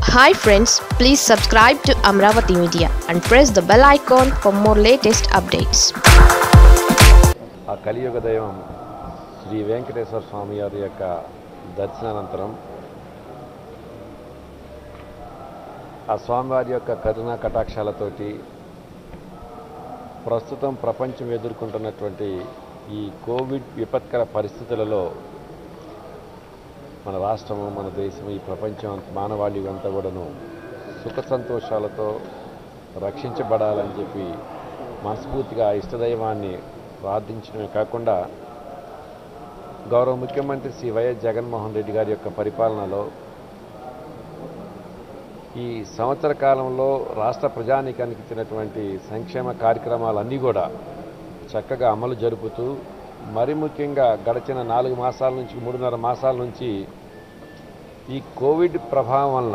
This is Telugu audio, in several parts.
hi friends please subscribe to Amaravati media and press the bell icon for more latest updates ఆ కలియుగ దైవం శ్రీ వెంకటేశ్వర స్వామి వారి యొక్క దర్శనానంతరం ఆ స్వామివారి యొక్క కరుణా కటాక్షాలతోటి ప్రస్తుతం ప్రపంచం ఎదుర్కొంటున్నటువంటి ఈ కోవిడ్ విపత్కర పరిస్థితులలో మన రాష్ట్రము మన దేశం ఈ ప్రపంచం మానవాళి అంతా కూడాను సుఖ సంతోషాలతో రక్షించబడాలని చెప్పి మనస్ఫూర్తిగా ఆ ఇష్టదైవాన్ని ప్రార్థించడమే కాకుండా గౌరవ ముఖ్యమంత్రి శ్రీ వైఎస్ జగన్మోహన్ రెడ్డి గారి యొక్క పరిపాలనలో ఈ సంవత్సర కాలంలో రాష్ట్ర ప్రజానీకానికి ఇచ్చినటువంటి సంక్షేమ కార్యక్రమాలన్నీ కూడా చక్కగా అమలు జరుపుతూ మరి ముఖ్యంగా గడిచిన నాలుగు మాసాల నుంచి మూడున్నర మాసాల నుంచి ఈ కోవిడ్ ప్రభావం వలన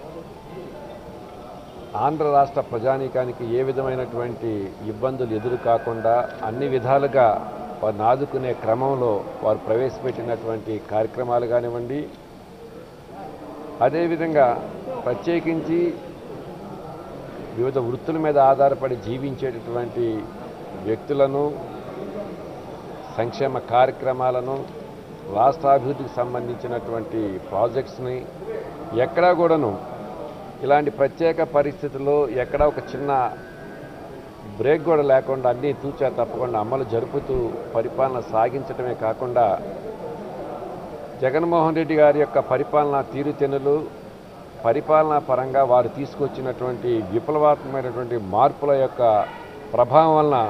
ఆంధ్ర రాష్ట్ర ప్రజానీకానికి ఏ విధమైనటువంటి ఇబ్బందులు ఎదురు కాకుండా అన్ని విధాలుగా వారిని ఆదుకునే క్రమంలో వారు ప్రవేశపెట్టినటువంటి కార్యక్రమాలు కానివ్వండి అదేవిధంగా ప్రత్యేకించి వివిధ వృత్తుల మీద ఆధారపడి జీవించేటటువంటి వ్యక్తులను సంక్షేమ కార్యక్రమాలను రాష్ట్రాభివృద్ధికి సంబంధించినటువంటి ప్రాజెక్ట్స్ని ఎక్కడా కూడాను ఇలాంటి ప్రత్యేక పరిస్థితుల్లో ఎక్కడా ఒక చిన్న బ్రేక్ కూడా లేకుండా అన్నీ తూచా తప్పకుండా అమలు జరుపుతూ పరిపాలన సాగించడమే కాకుండా జగన్మోహన్ రెడ్డి గారి యొక్క పరిపాలనా తీరుతెన్నులు పరిపాలనా పరంగా వారు తీసుకొచ్చినటువంటి విప్లవాత్మకమైనటువంటి మార్పుల యొక్క ప్రభావం వలన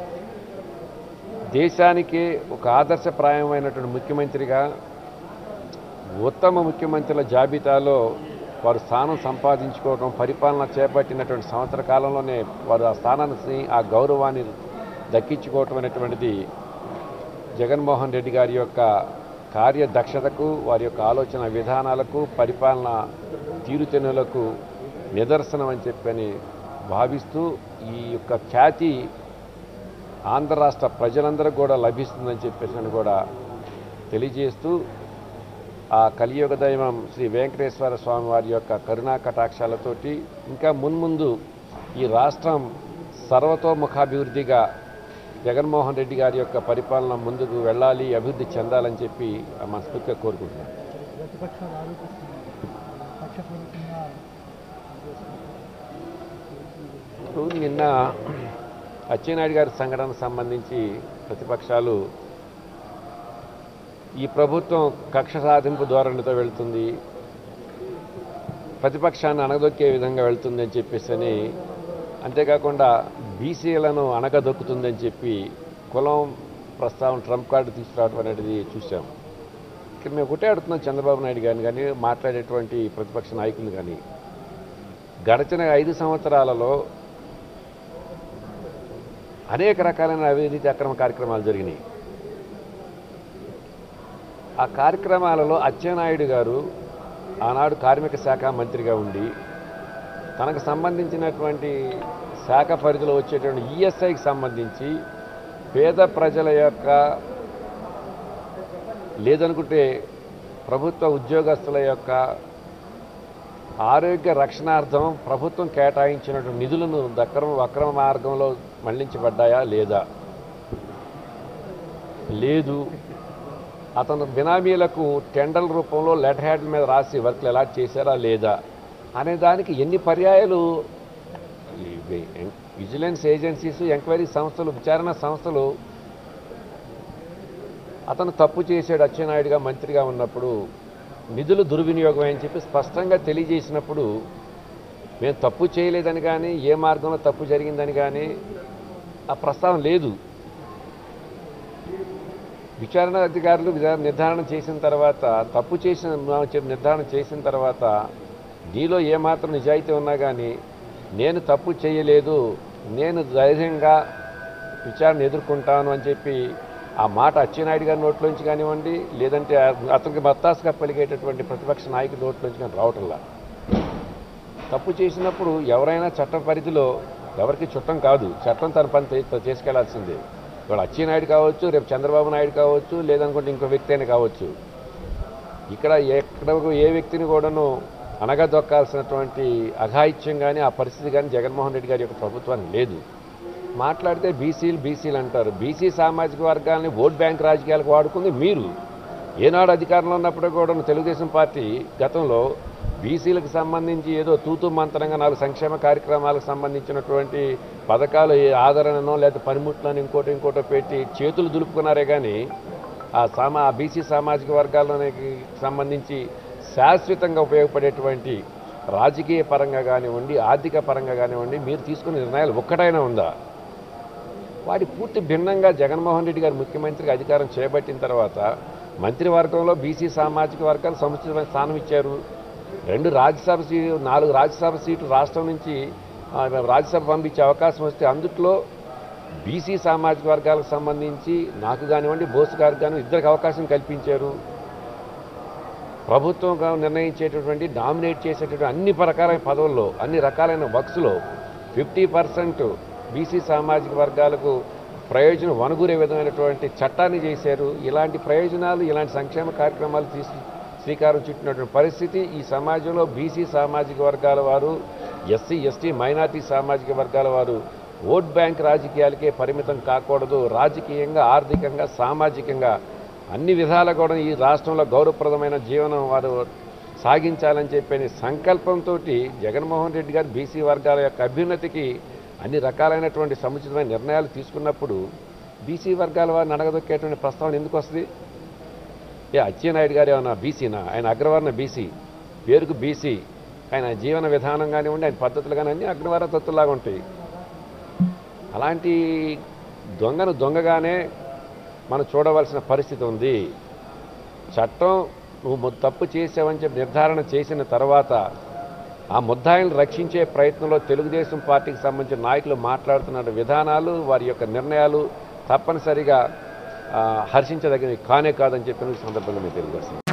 దేశానికి ఒక ఆదర్శప్రాయమైనటువంటి ముఖ్యమంత్రిగా ఉత్తమ ముఖ్యమంత్రుల జాబితాలో వారు స్థానం సంపాదించుకోవడం పరిపాలన చేపట్టినటువంటి సంవత్సర కాలంలోనే వారు ఆ స్థానాన్ని ఆ గౌరవాన్ని దక్కించుకోవటం అనేటువంటిది జగన్మోహన్ రెడ్డి గారి యొక్క కార్యదక్షతకు వారి యొక్క ఆలోచన విధానాలకు పరిపాలన తీరుతెన్నులకు నిదర్శనం అని చెప్పని భావిస్తూ ఈ యొక్క ఖ్యాతి ఆంధ్ర రాష్ట్ర ప్రజలందరూ కూడా లభిస్తుందని చెప్పేసి అని కూడా తెలియజేస్తూ ఆ కలియుగ దైవం శ్రీ వెంకటేశ్వర స్వామి వారి యొక్క కరుణా కటాక్షాలతోటి ఇంకా మున్ముందు ఈ రాష్ట్రం సర్వతోముఖాభివృద్ధిగా జగన్మోహన్ రెడ్డి గారి యొక్క పరిపాలన ముందుకు వెళ్ళాలి అభివృద్ధి చెందాలని చెప్పి ఆ మనస్ఫూర్తిగా కోరుకుంటున్నాను ప్రతిపక్షాలు ఆరోపిస్తున్నాయి పక్షపూరితంగా ఇప్పుడు నిన్న అచ్చెన్నాయుడు గారి సంఘటనకు సంబంధించి ప్రతిపక్షాలు ఈ ప్రభుత్వం కక్ష సాధింపు ధోరణితో వెళ్తుంది ప్రతిపక్షాన్ని అణగదొక్కే విధంగా వెళ్తుంది అని చెప్పేసి అని అంతేకాకుండా బీసీలను అణగదొక్కుతుందని చెప్పి కులం ప్రస్తావన ట్రంప్ కార్డు తీసుకురావడం అనేది చూసాం ఇక్కడ మేము ఒకటే అడుగుతున్నాం చంద్రబాబు నాయుడు గారిని కానీ మాట్లాడేటువంటి ప్రతిపక్ష నాయకులు కానీ గడిచిన ఐదు సంవత్సరాలలో అనేక రకాలైన అవినీతి అక్రమ కార్యక్రమాలు జరిగినాయి ఆ కార్యక్రమాలలో అచ్చెన్నాయుడు గారు ఆనాడు కార్మిక శాఖ మంత్రిగా ఉండి తనకు సంబంధించినటువంటి శాఖ పరిధిలో వచ్చేటువంటి ఈఎస్ఐకి సంబంధించి పేద ప్రజల యొక్క లేదనుకుంటే ప్రభుత్వ ఉద్యోగస్తుల యొక్క ఆరోగ్య రక్షణార్థం ప్రభుత్వం కేటాయించినటువంటి నిధులను దక్రమ వక్రమ మార్గంలో మళ్లించబడ్డాయా లేదా లేదు అతను బినామీలకు టెండర్ రూపంలో లెటర్ హ్యాడ్ మీద రాసి వర్క్లు అలాట్ చేశారా లేదా అనే దానికి ఎన్ని పర్యాయాలు ఈ వి- విజిలెన్స్ ఏజెన్సీస్ ఎంక్వైరీ సంస్థలు విచారణ సంస్థలు అతను తప్పు చేశాడు అచ్చెన్నాయుడుగా మంత్రిగా ఉన్నప్పుడు నిధులు దుర్వినియోగం అని చెప్పి స్పష్టంగా తెలియజేసినప్పుడు మేము తప్పు చేయలేదని కానీ ఏ మార్గంలో తప్పు జరిగిందని కానీ ఆ ప్రస్తావన లేదు విచారణ అధికారులు విధా- నిర్ధారణ చేసిన తర్వాత తప్పు చేసిన చెప్పి నిర్ధారణ చేసిన తర్వాత నీలో ఏమాత్రం నిజాయితీ ఉన్నా కానీ నేను తప్పు చేయలేదు నేను ధైర్యంగా విచారణ ఎదుర్కొంటాను అని చెప్పి ఆ మాట అచ్చెన్నాయుడు గారి నోట్లోంచి కానివ్వండి లేదంటే అతనికి మత్తాసుగా పలిగేటటువంటి ప్రతిపక్ష నాయకుడి నోట్లోంచి కానీ రావటంలా తప్పు చేసినప్పుడు ఎవరైనా చట్ట పరిధిలో ఎవరికి చుట్టం కాదు చట్టం తన పని తే- చేసుకెళ్లాల్సిందే ఇవాళ అచ్చెన్నాయుడు కావచ్చు రేపు చంద్రబాబు నాయుడు కావచ్చు లేదనుకుంటే ఇంకో వ్యక్తి అయినా కావచ్చు ఇక్కడ ఎక్కడ ఏ వ్యక్తిని కూడాను అనగదొక్కాల్సినటువంటి అఘాయిత్యం కానీ ఆ పరిస్థితి కానీ జగన్మోహన్ రెడ్డి గారి యొక్క ప్రభుత్వానికి లేదు మాట్లాడితే బీసీలు బీసీలు అంటారు బీసీ సామాజిక వర్గాల్ని ఓట్ బ్యాంక్ రాజకీయాలకు వాడుకుంది మీరు ఏనాడు అధికారంలో ఉన్నప్పుడు కూడా తెలుగుదేశం పార్టీ గతంలో బీసీలకు సంబంధించి ఏదో తూతు మంత్రంగా నాలుగు సంక్షేమ కార్యక్రమాలకు సంబంధించినటువంటి పథకాలు ఏ ఆదరణనో లేదా పనిముట్లను ఇంకోటి ఇంకోటో పెట్టి చేతులు దులుపుకున్నారే కానీ ఆ సామా ఆ బీసీ సామాజిక వర్గాలకి సంబంధించి శాశ్వతంగా ఉపయోగపడేటువంటి రాజకీయ పరంగా కానివ్వండి ఆర్థిక పరంగా కానివ్వండి మీరు తీసుకున్న నిర్ణయాలు ఒక్కటైనా ఉందా వాటి పూర్తి భిన్నంగా జగన్మోహన్ రెడ్డి గారు ముఖ్యమంత్రిగా అధికారం చేపట్టిన తర్వాత మంత్రివర్గంలో బీసీ సామాజిక వర్గాలు సముచితమైన స్థానం ఇచ్చారు రెండు రాజ్యసభ సీటు నాలుగు రాజ్యసభ సీట్లు రాష్ట్రం నుంచి ఆ, రాజ్యసభ పంపించే అవకాశం వస్తే అందుట్లో బీసీ సామాజిక వర్గాలకు సంబంధించి నాకు కానివ్వండి బోస్ గారికి కానీ ఇద్దరికి అవకాశం కల్పించారు ప్రభుత్వం గా నిర్ణయించేటటువంటి డామినేట్ చేసేటటువంటి అన్ని రకాలైన పదవుల్లో అన్ని రకాలైన వర్క్స్లో ఫిఫ్టీ పర్సెంట్ బీసీ సామాజిక వర్గాలకు ప్రయోజనం వనగూరే విధమైనటువంటి చట్టాన్ని చేశారు ఇలాంటి ప్రయోజనాలు ఇలాంటి సంక్షేమ కార్యక్రమాలు తీసి శ్రీకారం చుట్టినటువంటి పరిస్థితి ఈ సమాజంలో బీసీ సామాజిక వర్గాల వారు ఎస్సీ ఎస్టీ మైనార్టీ సామాజిక వర్గాల వారు ఓట్ బ్యాంక్ రాజకీయాలకే పరిమితం కాకూడదు రాజకీయంగా ఆర్థికంగా సామాజికంగా అన్ని విధాలా కూడా ఈ రాష్ట్రంలో గౌరవప్రదమైన జీవనం వారు సాగించాలని చెప్పని సంకల్పంతో జగన్మోహన్ రెడ్డి గారు బీసీ వర్గాల యొక్క అభ్యున్నతికి అన్ని రకాలైనటువంటి సముచితమైన నిర్ణయాలు తీసుకున్నప్పుడు బీసీ వర్గాల వారిని అడగదొక్కేటువంటి ప్రస్తావన ఎందుకు వస్తుంది ఏ అచ్చెన్నాయుడు గారు ఏమన్నా బీసీనా ఆయన అగ్రవర్ణ బీసీ పేరుకు బీసీ ఆయన జీవన విధానం కానివ్వండి ఆయన పద్ధతులు కానీ అన్నీ అగ్రవర్ణ తత్తులాగా ఉంటాయి అలాంటి దొంగను దొంగగానే మనం చూడవలసిన పరిస్థితి ఉంది చట్టం నువ్వు ము- తప్పు చేసావని చెప్పి నిర్ధారణ చేసిన తర్వాత ఆ ముద్దాయిలను రక్షించే ప్రయత్నంలో తెలుగుదేశం పార్టీకి సంబంధించిన నాయకులు మాట్లాడుతున్న విధానాలు వారి యొక్క నిర్ణయాలు తప్పనిసరిగా ఆ, హర్షించదగినవి కానే కాదని చెప్పిన ఈ సందర్భంగా మీకు తెలియజేస్తున్నాను